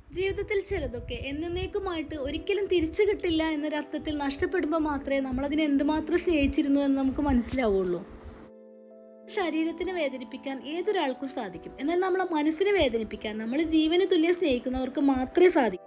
ജീവിതത്തിൽ ചിലതൊക്കെ എന്നേക്കുമായിട്ട് ഒരിക്കലും തിരിച്ചു കിട്ടില്ല എന്നൊരർത്ഥത്തിൽ നഷ്ടപ്പെടുമ്പോൾ മാത്രമേ നമ്മളതിനെ എന്തുമാത്രം സ്നേഹിച്ചിരുന്നു എന്ന് നമുക്ക് മനസ്സിലാവുള്ളൂ ശരീരത്തിനെ വേദനിപ്പിക്കാൻ ഏതൊരാൾക്കും സാധിക്കും എന്നാൽ നമ്മളെ മനസ്സിനെ വേദനിപ്പിക്കാൻ നമ്മൾ ജീവന് തുല്യം സ്നേഹിക്കുന്നവർക്ക് മാത്രമേ സാധിക്കൂ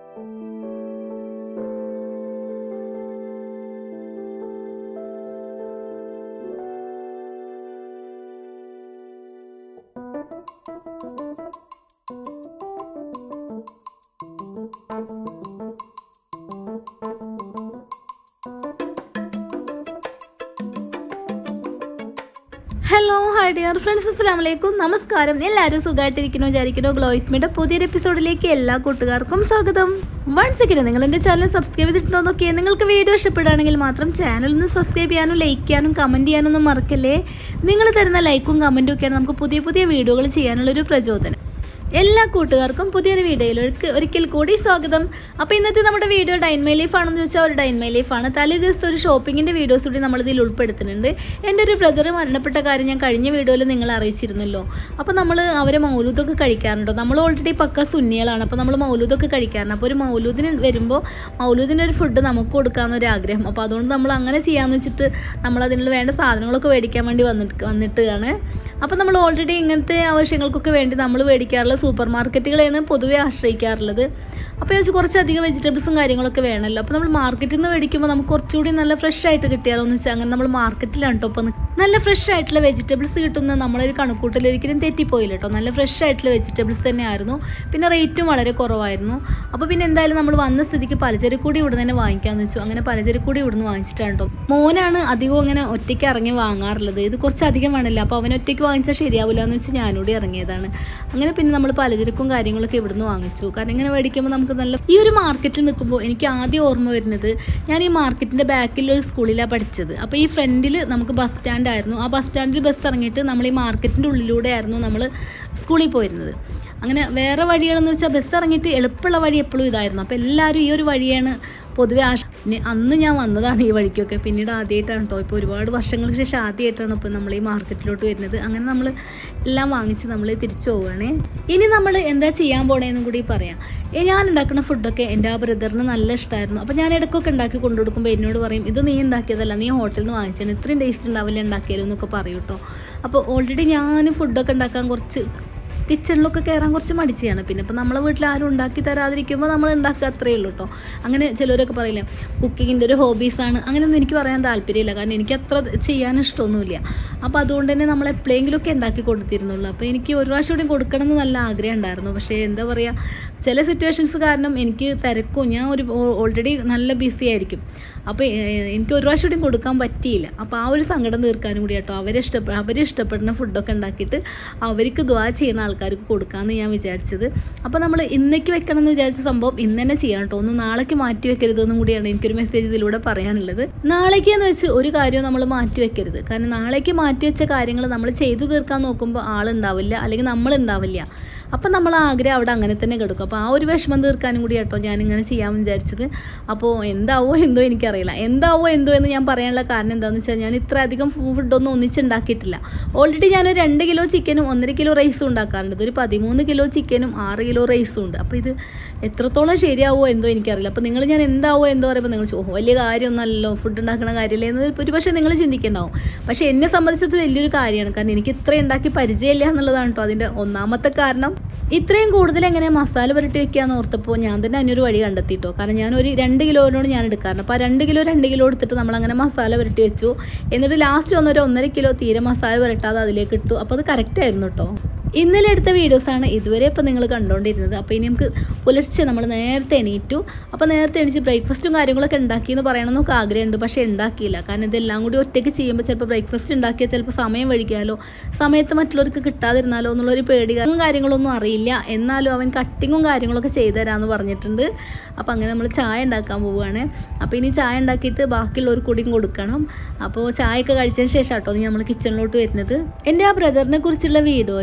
ഹലോ ഹായ് ഡിയർ ഫ്രണ്ട്സ് അസ്സാം വലൈക്കും നമസ്കാരം എല്ലാവരും സുഖമായിട്ടിരിക്കുന്നു വിചാരിക്കുന്നു ഗ്ലോയിറ്റ്മിയുടെ പുതിയൊരു എപ്പിസോഡിലേക്ക് എല്ലാ കൂട്ടുകാർക്കും സ്വാഗതം വൺസ് അഗിൻ നിങ്ങൾ എൻ്റെ ചാനൽ സബ്സ്ക്രൈബ് ചെയ്തിട്ടുണ്ടോ നോക്കിയേ നിങ്ങൾക്ക് വീഡിയോ ഇഷ്ടപ്പെടുകയാണെങ്കിൽ മാത്രം ചാനൽ ഒന്ന് സബ്സ്ക്രൈബ് ചെയ്യാനും ലൈക്ക് ചെയ്യാനും കമൻറ്റ് ചെയ്യാനൊന്നും മറക്കല്ലേ നിങ്ങൾ തരുന്ന ലൈക്കും കമൻറ്റും ഒക്കെയാണ് നമുക്ക് പുതിയ പുതിയ വീഡിയോകൾ ചെയ്യാനുള്ളൊരു പ്രചോദനം എല്ലാ കൂട്ടുകാർക്കും പുതിയൊരു വീഡിയോയിലേക്ക് ഒരിക്കൽ കൂടി സ്വാഗതം അപ്പോൾ ഇന്നത്തെ നമ്മുടെ വീഡിയോ ഡൈൻമൈ ലൈഫ് ആണെന്ന് ചോദിച്ചാൽ ഒരു ഡൈൻമൈ ലൈഫ് ആണ് തലേ ദിവസത്തെ ഒരു ഷോപ്പിങ്ങിൻ്റെ വീഡിയോസ് കൂടി നമ്മൾ ഇതിൽ ഉൾപ്പെടുത്തുന്നുണ്ട് എൻ്റെ ഒരു ബ്രദർ മരണപ്പെട്ട കാര്യം ഞാൻ കഴിഞ്ഞ വീഡിയോയിൽ നിങ്ങൾ അറിയിച്ചിരുന്നല്ലോ അപ്പോൾ നമ്മൾ അവരെ മൗലൂദൊക്കെ കഴിക്കാറുണ്ടോ നമ്മൾ ഓൾറെഡി പക്ക സുന്നികളാണ് അപ്പോൾ നമ്മൾ മൗലൂദൊക്കെ കഴിക്കാറുണ്ട് അപ്പോൾ ഒരു മൗലൂദിന് വരുമ്പോൾ മൗലൂദിന് ഒരു ഫുഡ് നമുക്ക് കൊടുക്കാമെന്നൊരു ആഗ്രഹം അപ്പോൾ അതുകൊണ്ട് നമ്മൾ അങ്ങനെ ചെയ്യാമെന്ന് വെച്ചിട്ട് നമ്മൾ അതിനുള്ള വേണ്ട സാധനങ്ങളൊക്കെ മേടിക്കാൻ വേണ്ടി വന്നിട്ട് വന്നിട്ടാണ് അപ്പോൾ നമ്മൾ ഓൾറെഡി ഇങ്ങനത്തെ ആവശ്യങ്ങൾക്കൊക്കെ വേണ്ടി നമ്മൾ മേടിക്കാറുള്ള സൂപ്പർ മാർക്കറ്റുകളെയാണ് പൊതുവെ ആശ്രയിക്കാറുള്ളത് അപ്പോൾ വെച്ച് കുറച്ചധികം വെജിറ്റബിൾസും കാര്യങ്ങളൊക്കെ വേണമല്ലോ അപ്പോൾ നമ്മൾ മാർക്കറ്റിൽ നിന്ന് മേടിക്കുമ്പോൾ നമുക്ക് കുറച്ചുകൂടി നല്ല ഫ്രഷ് ആയിട്ട് കിട്ടിയാലോ എന്ന് വെച്ചാൽ അങ്ങനെ നമ്മൾ മാർക്കറ്റിലാണ് കേട്ടോ ഇപ്പോൾ നല്ല ഫ്രഷ് ആയിട്ടുള്ള വെജിറ്റബിൾസ് കിട്ടുന്ന നമ്മളൊരു കണക്കൂട്ടൽ ഒരിക്കലും തെറ്റിപ്പോയില്ല കേട്ടോ നല്ല ഫ്രഷ് ആയിട്ടുള്ള വെജിറ്റബിൾസ് തന്നെയായിരുന്നു പിന്നെ റേറ്റും വളരെ കുറവായിരുന്നു അപ്പോൾ പിന്നെ എന്തായാലും നമ്മൾ വന്ന സ്ഥിതിക്ക് പലചരക്ക് കൂടി ഇവിടെ തന്നെ വാങ്ങിക്കാമെന്ന് വെച്ചു അങ്ങനെ പലചരക്ക് കൂടി ഇവിടുന്ന് വാങ്ങിച്ചിട്ടാണ് കേട്ടോ മോനാണ് അധികവും അങ്ങനെ ഒറ്റയ്ക്ക് ഇറങ്ങി വാങ്ങാറുള്ളത് ഇത് കുറച്ച് അധികം വേണമല്ലോ അപ്പോൾ അവൻ ഒറ്റയ്ക്ക് വാങ്ങിച്ചാൽ ശരിയാവില്ല എന്ന് വെച്ച് ഞാനൂടി ഇറങ്ങിയതാണ് അങ്ങനെ പിന്നെ നമ്മൾ പലചരക്കും കാര്യങ്ങളൊക്കെ ഇവിടുന്ന് വാങ്ങിച്ചു കാരണം ഇങ്ങനെ മേടിക്കുമ്പോൾ നമുക്ക് നല്ല ഈ ഒരു മാർക്കറ്റിൽ നിൽക്കുമ്പോൾ എനിക്ക് ആദ്യം ഓർമ്മ വരുന്നത് ഞാൻ ഈ മാർക്കറ്റിൻ്റെ ബാക്കിലൊരു സ്കൂളിലാണ് പഠിച്ചത് അപ്പോൾ ഈ ഫ്രണ്ടിൽ നമുക്ക് ബസ് സ്റ്റാൻഡ് ആയിരുന്നു ആ ബസ് സ്റ്റാൻഡിൽ ബസ് ഇറങ്ങിയിട്ട് നമ്മൾ ഈ മാർക്കറ്റിൻ്റെ ഉള്ളിലൂടെ ആയിരുന്നു നമ്മൾ സ്കൂളിൽ പോയിരുന്നത് അങ്ങനെ വേറെ വഴികളെന്ന് വെച്ചാൽ ബസ് ഇറങ്ങിയിട്ട് എളുപ്പമുള്ള വഴി എപ്പോഴും ഇതായിരുന്നു അപ്പോൾ എല്ലാവരും ഈ ഒരു വഴിയാണ് പൊതുവെ ആശ പിന്നെ അന്ന് ഞാൻ വന്നതാണ് ഈ വഴിക്കൊക്കെ പിന്നീട് ആദ്യമായിട്ടാണ് കേട്ടോ ഇപ്പോൾ ഒരുപാട് വർഷങ്ങൾക്ക് ശേഷം ആദ്യമായിട്ടാണ് ഇപ്പോൾ നമ്മൾ ഈ മാർക്കറ്റിലോട്ട് വരുന്നത് അങ്ങനെ നമ്മൾ എല്ലാം വാങ്ങിച്ച് നമ്മൾ തിരിച്ചു പോവുകയാണേ ഇനി നമ്മൾ എന്താ ചെയ്യാൻ പോണേന്നും കൂടി പറയാം ഏ, ഞാൻ ഉണ്ടാക്കുന്ന ഫുഡൊക്കെ എൻ്റെ ആ ബ്രദറിന് നല്ല ഇഷ്ടമായിരുന്നു അപ്പോൾ ഞാൻ ഇടയ്ക്കൊക്കെ ഉണ്ടാക്കി കൊണ്ടു കൊടുക്കുമ്പോൾ എന്നോട് പറയും ഇത് നീ ഉണ്ടാക്കിയതല്ല നീ ഹോട്ടലിൽ നിന്ന് വാങ്ങിച്ചാണ് ഇത്രയും ടേസ്റ്റ് ഉണ്ടാവില്ല ഉണ്ടാക്കിയാലും എന്നൊക്കെ പറയും കേട്ടോ അപ്പോൾ ഓൾറെഡി ഞാൻ ഫുഡൊക്കെ ഉണ്ടാക്കാൻ കുറച്ച് കിച്ചണിലൊക്കെ കയറാൻ കുറച്ച് മടിച്ചാണ് പിന്നെ ഇപ്പോൾ നമ്മളെ വീട്ടിൽ ആരും ഉണ്ടാക്കി തരാതിരിക്കുമ്പോൾ നമ്മൾ ഉണ്ടാക്കുക അത്രയേ ഉള്ളൂ കേട്ടോ അങ്ങനെ ചിലരൊക്കെ പറയില്ല കുക്കിങ്ങിൻ്റെ ഒരു ഹോബീസാണ് അങ്ങനെയൊന്നും എനിക്ക് പറയാൻ താല്പര്യമില്ല കാരണം എനിക്ക് അത്ര ചെയ്യാൻ ഇഷ്ടമൊന്നുമില്ല അപ്പോൾ അതുകൊണ്ട് തന്നെ നമ്മൾ എപ്പോഴെങ്കിലുമൊക്കെ ഉണ്ടാക്കി കൊടുത്തിരുന്നുള്ളൂ അപ്പോൾ എനിക്ക് ഒരു പ്രാവശ്യം കൂടി കൊടുക്കണം എന്ന് നല്ല ആഗ്രഹം ഉണ്ടായിരുന്നു പക്ഷേ എന്താ പറയുക ചില സിറ്റുവേഷൻസ് കാരണം എനിക്ക് തിരക്കും ഞാൻ ഒരു ഓൾറെഡി നല്ല ബിസി ആയിരിക്കും അപ്പോൾ ഏഹ്, എനിക്ക് ഒരു പ്രാവശ്യം കൂടി കൊടുക്കാൻ പറ്റിയില്ല അപ്പോൾ ആ ഒരു സങ്കടം തീർക്കാനും കൂടി കേട്ടോ അവരെ ഇഷ്ടപ്പെ അവരെ ഇഷ്ടപ്പെടുന്ന ഫുഡൊക്കെ ഉണ്ടാക്കിയിട്ട് അവർക്ക് ദ്വാ ചെയ്യുന്ന ആൾക്കാർക്ക് കൊടുക്കാമെന്ന് ഞാൻ വിചാരിച്ചത് അപ്പോൾ നമ്മൾ ഇന്നേക്ക് വെക്കണം എന്ന് വിചാരിച്ച സംഭവം ഇന്ന് തന്നെ ചെയ്യാം കേട്ടോ ഒന്ന് നാളേക്ക് മാറ്റി വെക്കരുതെന്നും കൂടിയാണ് എനിക്കൊരു മെസ്സേജ് ഇതിലൂടെ പറയാനുള്ളത് നാളേക്ക് എന്ന് വെച്ച് ഒരു കാര്യവും നമ്മൾ മാറ്റി വെക്കരുത് കാരണം നാളേക്ക് മാറ്റി വെച്ച കാര്യങ്ങൾ നമ്മൾ ചെയ്തു തീർക്കാൻ നോക്കുമ്പോൾ ആളുണ്ടാവില്ല അല്ലെങ്കിൽ നമ്മളുണ്ടാവില്ല അപ്പം നമ്മൾ ആഗ്രഹം അവിടെ അങ്ങനെ തന്നെ കിടക്കും അപ്പോൾ ആ ഒരു വിഷമം തീർക്കാനും കൂടി കേട്ടോ ഞാനിങ്ങനെ ചെയ്യാമെന്ന് വിചാരിച്ചത് അപ്പോൾ എന്താവോ എന്തോ എനിക്കറിയില്ല എന്താവോ എന്തോ എന്ന് ഞാൻ പറയാനുള്ള കാരണം എന്താണെന്ന് വെച്ചാൽ ഞാൻ ഇത്ര അധികം ഫുഡൊന്നും ഒന്നിച്ചുണ്ടാക്കിയിട്ടില്ല ഓൾറെഡി ഞാൻ ഒരു രണ്ട് കിലോ ചിക്കനും ഒന്നര കിലോ റൈസും ഉണ്ടാക്കാറുണ്ട് ഒരു പതിമൂന്ന് കിലോ ചിക്കനും ആറ് കിലോ റൈസും ഉണ്ട് അപ്പോൾ ഇത് എത്രത്തോളം ശരിയാവോ എന്തോ എനിക്കറിയില്ല അപ്പോൾ നിങ്ങൾ ഞാൻ എന്താവോ എന്തോ പറയുമ്പോൾ നിങ്ങൾ ചോ വലിയ കാര്യമൊന്നുമല്ലല്ലോ ഫുഡ് ഉണ്ടാക്കുന്ന കാര്യമില്ല എന്ന് ഒരു പക്ഷേ നിങ്ങൾ ചിന്തിക്കുന്നുണ്ടാവും പക്ഷേ എന്നെ സംബന്ധിച്ചത് വലിയൊരു കാര്യമാണ് കാരണം എനിക്ക് ഇത്ര ഉണ്ടാക്കി പരിചയമില്ല എന്നുള്ളതാണ് കേട്ടോ അതിൻ്റെ ഒന്നാമത്തെ കാരണം ഇത്രയും കൂടുതൽ എങ്ങനെ മസാല പുരട്ടി വെക്കാന്ന് ഓർത്തപ്പോൾ ഞാൻ തന്നെ അതിനൊരു വഴി കണ്ടെത്തിട്ടോ കാരണം ഞാൻ ഒരു രണ്ട് കിലോനോട് ഞാൻ എടുക്കാറുണ്ട് അപ്പോൾ ആ രണ്ട് കിലോ രണ്ട് കിലോ എടുത്തിട്ട് നമ്മൾ അങ്ങനെ മസാല പുരട്ടി വെച്ചു എന്നിട്ട് ലാസ്റ്റ് വന്നൊരു ഒന്നര കിലോ തീരെ മസാല പുരട്ടാതെ അതിലേക്ക് ഇട്ടു അപ്പോൾ അത് കറക്റ്റ് ആയിരുന്നു കേട്ടോ ഇന്നലെ എടുത്ത വീഡിയോസാണ് ഇതുവരെ ഇപ്പോൾ നിങ്ങൾ കണ്ടുകൊണ്ടിരുന്നത് അപ്പോൾ ഇനി നമുക്ക് പുലർച്ചെ നമ്മൾ നേരത്തെ എണീറ്റു അപ്പോൾ നേരത്തെ എണീച്ച് ബ്രേക്ക്ഫാസ്റ്റും കാര്യങ്ങളൊക്കെ ഉണ്ടാക്കി എന്ന് പറയണമെന്നൊക്കെ ആഗ്രഹമുണ്ട് പക്ഷേ ഉണ്ടാക്കിയില്ല കാരണം ഇതെല്ലാം കൂടി ഒറ്റയ്ക്ക് ചെയ്യുമ്പോൾ ചിലപ്പോൾ ബ്രേക്ക്ഫാസ്റ്റ് ഉണ്ടാക്കിയാൽ ചിലപ്പോൾ സമയം വഴിക്കാലോ സമയത്ത് മറ്റുള്ളവർക്ക് കിട്ടാതിരുന്നാലോ എന്നുള്ളൊരു പേടി കാരണം കാര്യങ്ങളൊന്നും അറിയില്ല എന്നാലും അവൻ കട്ടിങ്ങും കാര്യങ്ങളൊക്കെ ചെയ്തു തരാമെന്ന് പറഞ്ഞിട്ടുണ്ട് അപ്പോൾ അങ്ങനെ നമ്മൾ ചായ ഉണ്ടാക്കാൻ പോവുകയാണ് അപ്പോൾ ഇനി ചായ ഉണ്ടാക്കിയിട്ട് ബാക്കിയുള്ളവർ കൂടിയും കൊടുക്കണം അപ്പോൾ ചായയൊക്കെ കഴിച്ചതിന് ശേഷം കേട്ടോ നമ്മൾ കിച്ചണിലോട്ട് വരുന്നത് എൻ്റെ ആ ബ്രദറിനെ കുറിച്ചുള്ള വീഡിയോയിൽ ഒരുപാട്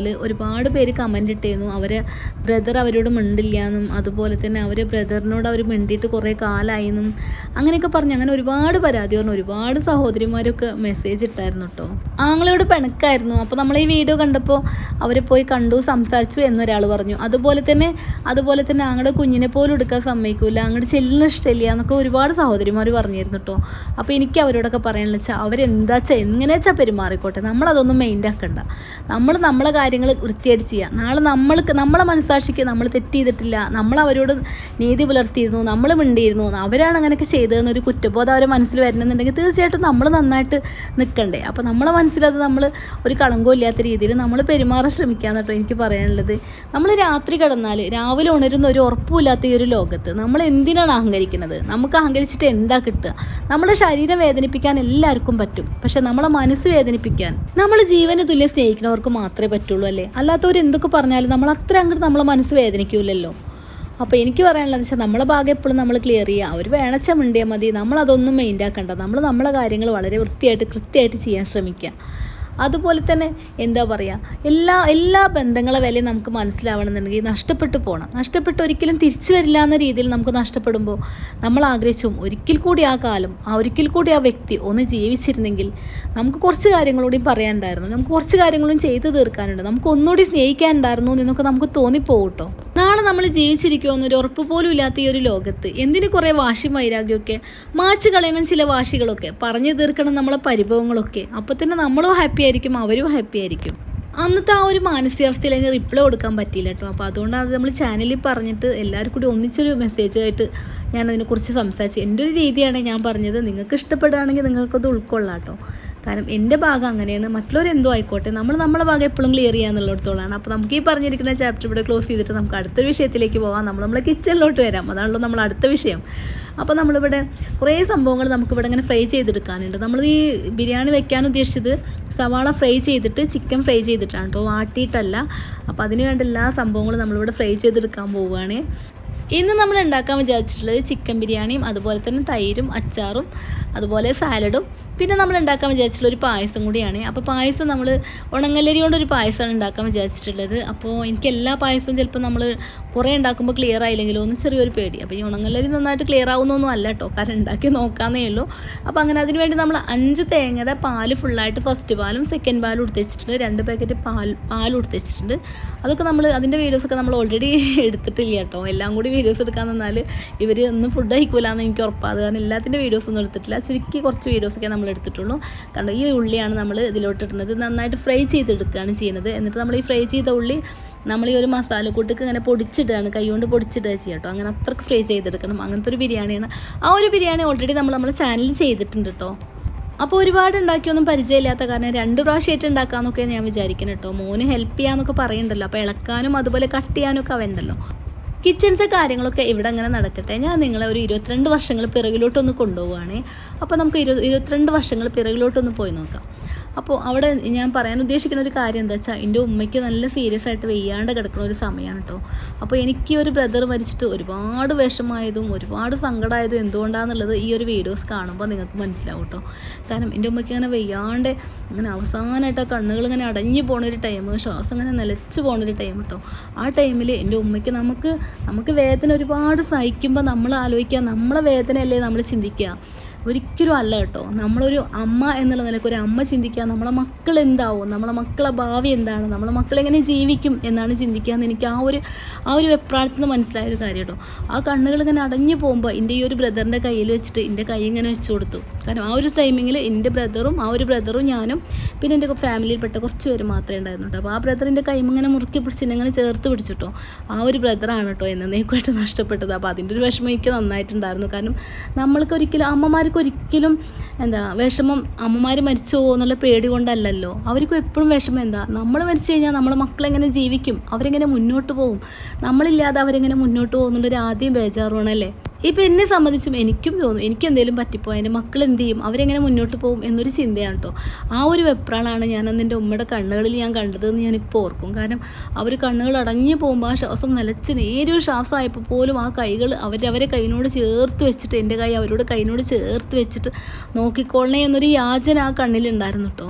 ഒരുപാട് പേര് കമൻ്റ് ഇട്ടിരുന്നു അവരെ ബ്രദർ അവരോട് മിണ്ടില്ല എന്നും അതുപോലെ തന്നെ അവരെ ബ്രദറിനോട് അവർ മിണ്ടിയിട്ട് കുറേ കാലമായി എന്നും അങ്ങനെയൊക്കെ പറഞ്ഞ് അങ്ങനെ ഒരുപാട് പരാതി പറഞ്ഞു ഒരുപാട് സഹോദരിമാരൊക്കെ മെസ്സേജ് ഇട്ടായിരുന്നു കേട്ടോ ആങ്ങളോട് പിണക്കായിരുന്നു അപ്പോൾ നമ്മൾ ഈ വീഡിയോ കണ്ടപ്പോൾ അവരെ പോയി കണ്ടു സംസാരിച്ചു എന്നൊരാൾ പറഞ്ഞു അതുപോലെ തന്നെ അതുപോലെ തന്നെ ആങ്ങളുടെ കുഞ്ഞിനെ പോലും എടുക്കാൻ സമ്മതിക്കൂല അങ്ങോട്ട് ചെല്ലുന്ന ഇഷ്ടമില്ല എന്നൊക്കെ ഒരുപാട് സഹോദരിമാർ പറഞ്ഞിരുന്നു കേട്ടോ അപ്പോൾ എനിക്ക് അവരോടൊക്കെ പറയാനുള്ള വെച്ചാൽ അവരെന്താ വെച്ചാൽ എങ്ങനെ വെച്ചാൽ പെരുമാറിക്കോട്ടെ നമ്മളതൊന്നും മെയിൻ്റ് ആക്കണ്ട നമ്മൾ നമ്മളെ കാര്യങ്ങൾ വൃത്തിയായിട്ട് ചെയ്യുക നാളെ നമ്മൾക്ക് നമ്മളെ മനസാക്ഷിക്ക് നമ്മൾ തെറ്റ് ചെയ്തിട്ടില്ല നമ്മൾ അവരോട് നീതി പുലർത്തിയിരുന്നു നമ്മൾ മിണ്ടിയിരുന്നു അവരാണ് അങ്ങനെയൊക്കെ ചെയ്തതെന്നൊരു കുറ്റബോധം അവരെ മനസ്സിൽ വരണമെന്നുണ്ടെങ്കിൽ തീർച്ചയായിട്ടും നമ്മൾ നന്നായിട്ട് നിൽക്കണ്ടേ അപ്പോൾ നമ്മളെ മനസ്സിലത് നമ്മൾ ഒരു കളങ്കവും ഇല്ലാത്ത രീതിയിൽ നമ്മൾ പെരുമാറാൻ ശ്രമിക്കാന്ന് കേട്ടോ എനിക്ക് പറയാനുള്ളത് നമ്മൾ രാത്രി കിടന്നാൽ രാവിലെ ഉണരുന്ന ഒരു ഉറപ്പുമില്ലാത്ത ഈ ഒരു ലോകത്ത് നമ്മൾ എന്തിനാണ് അഹങ്കരിക്കുന്നത് നമുക്ക് അഹങ്കരിച്ചിട്ട് എന്താ കിട്ടുക നമ്മുടെ ശരീരം വേദനിപ്പിക്കാൻ എല്ലാവർക്കും പറ്റും പക്ഷെ നമ്മളെ മനസ്സ് വേദനിപ്പിക്കാൻ നമ്മൾ ജീവന് തുല്യം സ്നേഹിക്കുന്നവർക്ക് മാത്രമേ പറ്റുള്ളൂ അല്ലേ അല്ലാത്തവർ എന്തൊക്കെ പറഞ്ഞാലും നമ്മൾ അത്ര അങ്ങോട്ട് നമ്മളെ മനസ്സ് വേദനിക്കൂലല്ലോ അപ്പോൾ എനിക്ക് പറയാനുള്ളത് വെച്ചാൽ നമ്മളെ ഭാഗം എപ്പോഴും നമ്മൾ ക്ലിയർ ചെയ്യുക അവർ വേണച്ച മിണ്ടിയാൽ മതി നമ്മളതൊന്നും മെയിൻ്റ് ആക്കണ്ട നമ്മൾ നമ്മളെ കാര്യങ്ങൾ വളരെ വൃത്തിയായിട്ട് കൃത്യമായിട്ട് ചെയ്യാൻ ശ്രമിക്കുക അതുപോലെ തന്നെ എന്താ പറയുക എല്ലാ എല്ലാ ബന്ധങ്ങളെ വിലയും നമുക്ക് മനസ്സിലാവണമെന്നുണ്ടെങ്കിൽ നഷ്ടപ്പെട്ടു പോകണം നഷ്ടപ്പെട്ട് ഒരിക്കലും തിരിച്ചു വരില്ല എന്ന രീതിയിൽ നമുക്ക് നഷ്ടപ്പെടുമ്പോൾ നമ്മൾ ആഗ്രഹിച്ചു ഒരിക്കൽ കൂടി ആ കാലം ആ ഒരിക്കൽ കൂടി ആ വ്യക്തി ഒന്ന് ജീവിച്ചിരുന്നെങ്കിൽ നമുക്ക് കുറച്ച് കാര്യങ്ങളൂടി പറയാനുണ്ടായിരുന്നു നമുക്ക് കുറച്ച് കാര്യങ്ങളും ചെയ്തു തീർക്കാനുണ്ട് നമുക്ക് ഒന്നുകൂടി സ്നേഹിക്കാനുണ്ടായിരുന്നു എന്നൊക്കെ നമുക്ക് തോന്നിപ്പോകും കേട്ടോ നാളെ നമ്മൾ ജീവിച്ചിരിക്കുമോ എന്നൊരു ഉറപ്പ് പോലും ഇല്ലാത്ത ഈ ഒരു ലോകത്ത് എന്തിന് കുറേ വാശി വൈരാഗ്യമൊക്കെ മാച്ച് കളയണം ചില വാശികളൊക്കെ പറഞ്ഞു തീർക്കണം നമ്മളെ പരിഭവങ്ങളൊക്കെ അപ്പോൾ തന്നെ നമ്മളും ഹാപ്പി ആയിരിക്കും അവരും ഹാപ്പി ആയിരിക്കും അന്നത്തെ ആ ഒരു മാനസികാവസ്ഥയിൽ അതിന് റിപ്ലൈ കൊടുക്കാൻ പറ്റിയില്ല കേട്ടോ അപ്പോൾ അതുകൊണ്ട് അത് നമ്മൾ ചാനലിൽ പറഞ്ഞിട്ട് എല്ലാവർക്കും കൂടി ഒന്നിച്ചൊരു മെസ്സേജായിട്ട് ഞാൻ അതിനെക്കുറിച്ച് സംസാരിച്ചു എൻ്റെ ഒരു രീതിയാണ് ഞാൻ പറഞ്ഞത് നിങ്ങൾക്ക് ഇഷ്ടപ്പെടുകയാണെങ്കിൽ നിങ്ങൾക്കത് ഉൾക്കൊള്ളാം കേട്ടോ കാരണം എൻ്റെ ഭാഗം അങ്ങനെയാണ് മറ്റുള്ളവർ എന്തോ ആയിക്കോട്ടെ നമ്മൾ നമ്മളെ ഭാഗം എപ്പോഴും ക്ലിയർ ചെയ്യാന്നുള്ളിടത്തോളാണ് അപ്പോൾ നമുക്ക് ഈ പറഞ്ഞിരിക്കുന്ന ചാപ്റ്റർ ഇവിടെ ക്ലോസ് ചെയ്തിട്ട് നമുക്ക് അടുത്ത വിഷയത്തിലേക്ക് പോകാം നമ്മൾ നമ്മളെ കിച്ചണിലോട്ട് വരാം അതാണല്ലോ നമ്മൾ അടുത്ത വിഷയം അപ്പോൾ നമ്മളിവിടെ കുറേ സംഭവങ്ങൾ നമുക്കിവിടെ ഇങ്ങനെ ഫ്രൈ ചെയ്തെടുക്കാനുണ്ട് നമ്മൾ ഈ ബിരിയാണി വെക്കാൻ ഉദ്ദേശിച്ചത് സവാള ഫ്രൈ ചെയ്തിട്ട് ചിക്കൻ ഫ്രൈ ചെയ്തിട്ടാണ് കേട്ടോ വാട്ടിയിട്ടല്ല അപ്പോൾ അതിന് വേണ്ട എല്ലാ സംഭവങ്ങളും നമ്മളിവിടെ ഫ്രൈ ചെയ്തെടുക്കാൻ പോവുകയാണ് ഇന്ന് നമ്മൾ ഉണ്ടാക്കാൻ വിചാരിച്ചിട്ടുള്ളത് ചിക്കൻ ബിരിയാണിയും അതുപോലെ തന്നെ തൈരും അച്ചാറും അതുപോലെ സാലഡും പിന്നെ നമ്മൾ ഉണ്ടാക്കാൻ വിചാരിച്ചിട്ടുള്ള ഒരു പായസം കൂടിയാണ് അപ്പോൾ പായസം നമ്മൾ ഉണങ്ങല്ലരി കൊണ്ടൊരു പായസമാണ് ഉണ്ടാക്കാൻ വിചാരിച്ചിട്ടുള്ളത് അപ്പോൾ എനിക്ക് എല്ലാ പായസവും ചിലപ്പോൾ നമ്മൾ കുറേ ഉണ്ടാക്കുമ്പോൾ ക്ലിയർ ആയില്ലെങ്കിലോ ഒന്ന് ചെറിയൊരു പേടി അപ്പോൾ ഈ ഉണങ്ങല്ലരി നന്നായിട്ട് ക്ലിയർ ആവുന്നൊന്നും അല്ല കേട്ടോ കാരണം ഉണ്ടാക്കി നോക്കാന്നേ ഉള്ളൂ അപ്പോൾ അങ്ങനെ അതിന് വേണ്ടി നമ്മൾ അഞ്ച് തേങ്ങയുടെ പാല് ഫുള്ളായിട്ട് ഫസ്റ്റ് പാലും സെക്കൻഡ് പാലും എടുത്ത് വെച്ചിട്ടുണ്ട് രണ്ട് പാക്കറ്റ് പാൽ പാലും എടുത്ത് വെച്ചിട്ടുണ്ട് അതൊക്കെ നമ്മൾ അതിൻ്റെ വീഡിയോസൊക്കെ നമ്മൾ ഓൾറെഡി എടുത്തിട്ടില്ല കേട്ടോ എല്ലാം കൂടി വീഡിയോസ് എടുക്കാൻ നിന്നാൽ ഇവർ ഒന്നും ഫുഡ് കഴിക്കൂലെന്ന് എനിക്ക് ഉറപ്പാണ് കാരണം എല്ലാത്തിൻ്റെ വീഡിയോസ് ഒന്നും എടുത്തിട്ടില്ല ചുരുക്കി കുറച്ച് വീഡിയോസൊക്കെ നമ്മൾ എടുത്തിട്ടുള്ളൂ കാരണം ഈ ഉള്ളിയാണ് നമ്മൾ ഇതിലോട്ട് ഇടുന്നത് നന്നായിട്ട് ഫ്രൈ ചെയ്തെടുക്കുകയാണ് ചെയ്യുന്നത് എന്നിട്ട് നമ്മൾ ഈ ഫ്രൈ ചെയ്ത ഉള്ളി നമ്മൾ ഈ ഒരു മസാലക്കൂട്ടക്ക് ഇങ്ങനെ പൊടിച്ചിടുകയാണ് കൈകൊണ്ട് പൊടിച്ചിടുക ചെയ്യുക കേട്ടോ അങ്ങനെ അത്രക്ക് ഫ്രൈ ചെയ്തെടുക്കണം അങ്ങനത്തെ ഒരു ബിരിയാണിയാണ് ആ ഒരു ബിരിയാണി ഓൾറെഡി നമ്മൾ നമ്മുടെ ചാനലിൽ ചെയ്തിട്ടുണ്ട് കേട്ടോ അപ്പോൾ ഒരുപാട് ഉണ്ടാക്കിയൊന്നും പരിചയമില്ലാത്ത കാരണം രണ്ട് പ്രാവശ്യമായിട്ട് ഉണ്ടാക്കാമെന്നൊക്കെ ഞാൻ വിചാരിക്കണം കേട്ടോ മോന് ഹെൽപ്പ് ചെയ്യാന്നൊക്കെ പറയുന്നുണ്ടല്ലോ അപ്പോൾ ഇളക്കാനും അതുപോലെ കട്ട് ചെയ്യാനൊക്കെ വേണ്ടല്ലോ കിച്ചണത്തെ കാര്യങ്ങളൊക്കെ ഇവിടെ അങ്ങനെ നടക്കട്ടെ ഞാൻ നിങ്ങളെ ഒരു ഇരുപത്തിരണ്ട് വർഷങ്ങൾ പിറകിലോട്ടൊന്ന് കൊണ്ടുപോവുകയാണേ അപ്പോൾ നമുക്ക് ഇരു ഇരുപത്തിരണ്ട് വർഷങ്ങൾ പിറകിലോട്ടൊന്ന് പോയി നോക്കാം അപ്പോൾ അവിടെ ഞാൻ പറയാൻ ഉദ്ദേശിക്കുന്ന ഒരു കാര്യം എന്താ വെച്ചാൽ എൻ്റെ ഉമ്മയ്ക്ക് നല്ല സീരിയസ് ആയിട്ട് വെയ്യാണ്ട് കിടക്കുന്ന ഒരു സമയമാണ് കേട്ടോ അപ്പോൾ എനിക്ക് ഒരു ബ്രദർ മരിച്ചിട്ട് ഒരുപാട് വിഷമായതും ഒരുപാട് സങ്കടമായതും എന്തുകൊണ്ടാണെന്നുള്ളത് ഈ ഒരു വീഡിയോസ് കാണുമ്പോൾ നിങ്ങൾക്ക് മനസ്സിലാവും കേട്ടോ കാരണം എൻ്റെ ഉമ്മയ്ക്ക് ഇങ്ങനെ വെയ്യാണ്ട് അങ്ങനെ അവസാനമായിട്ട് ആ കണ്ണുകൾ ഇങ്ങനെ അടഞ്ഞു പോണൊരു ടൈം ശ്വാസം ഇങ്ങനെ നിലച്ച് പോണൊരു ടൈം കേട്ടോ ആ ടൈമിൽ എൻ്റെ ഉമ്മയ്ക്ക് നമുക്ക് നമുക്ക് വേദന ഒരുപാട് സഹിക്കുമ്പോൾ നമ്മൾ ആലോചിക്കുക നമ്മളെ വേദനയല്ലേ നമ്മൾ ചിന്തിക്കുക ഒരിക്കലും അല്ല കേട്ടോ നമ്മളൊരു അമ്മ എന്നുള്ള നിലയ്ക്ക് ഒരു അമ്മ ചിന്തിക്കുക നമ്മളെ മക്കൾ എന്താവും നമ്മളെ മക്കളെ ഭാവി എന്താണ് നമ്മളെ മക്കൾ എങ്ങനെ ജീവിക്കും എന്നാണ് ചിന്തിക്കുക എന്ന് എനിക്ക് ആ ഒരു ആ ഒരു വെപ്രാളത്തിൽ നിന്ന് മനസ്സിലായ ഒരു കാര്യം കേട്ടോ ആ കണ്ണുകൾ ഇങ്ങനെ അടഞ്ഞു പോകുമ്പോൾ എൻ്റെ ഈ ഒരു ബ്രദറിൻ്റെ കയ്യിൽ വെച്ചിട്ട് എൻ്റെ കൈ ഇങ്ങനെ വെച്ച് കൊടുത്തു കാരണം ആ ഒരു ടൈമിങ്ങിൽ എൻ്റെ ബ്രദറും ആ ഒരു ബ്രദറും ഞാനും പിന്നെ എൻ്റെ ഫാമിലിയിൽപ്പെട്ട കുറച്ച് പേര് മാത്രമേ ഉണ്ടായിരുന്നു കേട്ടോ അപ്പോൾ ആ ബ്രദറിൻ്റെ കൈ ഇങ്ങനെ മുറുക്കി പിടിച്ച് എന്നെ ഇങ്ങനെ ചേർത്ത് പിടിച്ചിട്ടോ ആ ഒരു ബ്രദറാണ് കേട്ടോ എന്നേക്കുമായിട്ട് നഷ്ടപ്പെട്ടത് അപ്പോൾ അതിൻ്റെ ഒരു വിഷമം എനിക്ക് നന്നായിട്ടുണ്ടായിരുന്നു കാരണം നമ്മൾക്ക് ഒരിക്കലും അമ്മമാർക്ക് ഒരിക്കലും എന്താ വിഷമം അമ്മമാർ മരിച്ചു പോകുമോ എന്നുള്ള പേടി കൊണ്ടല്ലല്ലോ അവർക്കും എപ്പോഴും വിഷമം എന്താ നമ്മൾ മരിച്ചു കഴിഞ്ഞാൽ നമ്മളെ മക്കളെങ്ങനെ ജീവിക്കും അവരെങ്ങനെ മുന്നോട്ട് പോകും നമ്മളില്ലാതെ അവരെങ്ങനെ മുന്നോട്ട് പോകും എന്നുള്ളൊരു ആദ്യം ബേജാറുവാണല്ലേ ഇപ്പം എന്നെ സംബന്ധിച്ചും എനിക്കും തോന്നും എനിക്ക് എന്തെങ്കിലും പറ്റിപ്പോയി എൻ്റെ മക്കൾ എന്ത് ചെയ്യും അവരെങ്ങനെ മുന്നോട്ട് പോകും എന്നൊരു ചിന്തയാണ് കേട്ടോ ആ ഒരു വെപ്രാളാണ് ഞാൻ അന്ന് എൻ്റെ ഉമ്മയുടെ കണ്ണുകളിൽ ഞാൻ കണ്ടതെന്ന് ഞാൻ ഇപ്പോൾ ഓർക്കും കാരണം അവർ കണ്ണുകൾ അടഞ്ഞു പോകുമ്പോൾ ആ ശ്വാസം നിലച്ച് നേരൊരു ശ്വാസമായപ്പോൾ പോലും ആ കൈകൾ അവർ അവരെ കൈനോട് ചേർത്ത് വെച്ചിട്ട് എൻ്റെ കൈ അവരോട് കൈനോട് ചേർത്ത് വെച്ചിട്ട് നോക്കിക്കൊള്ളണേ എന്നൊരു യാചന ആ കണ്ണിലുണ്ടായിരുന്നു കേട്ടോ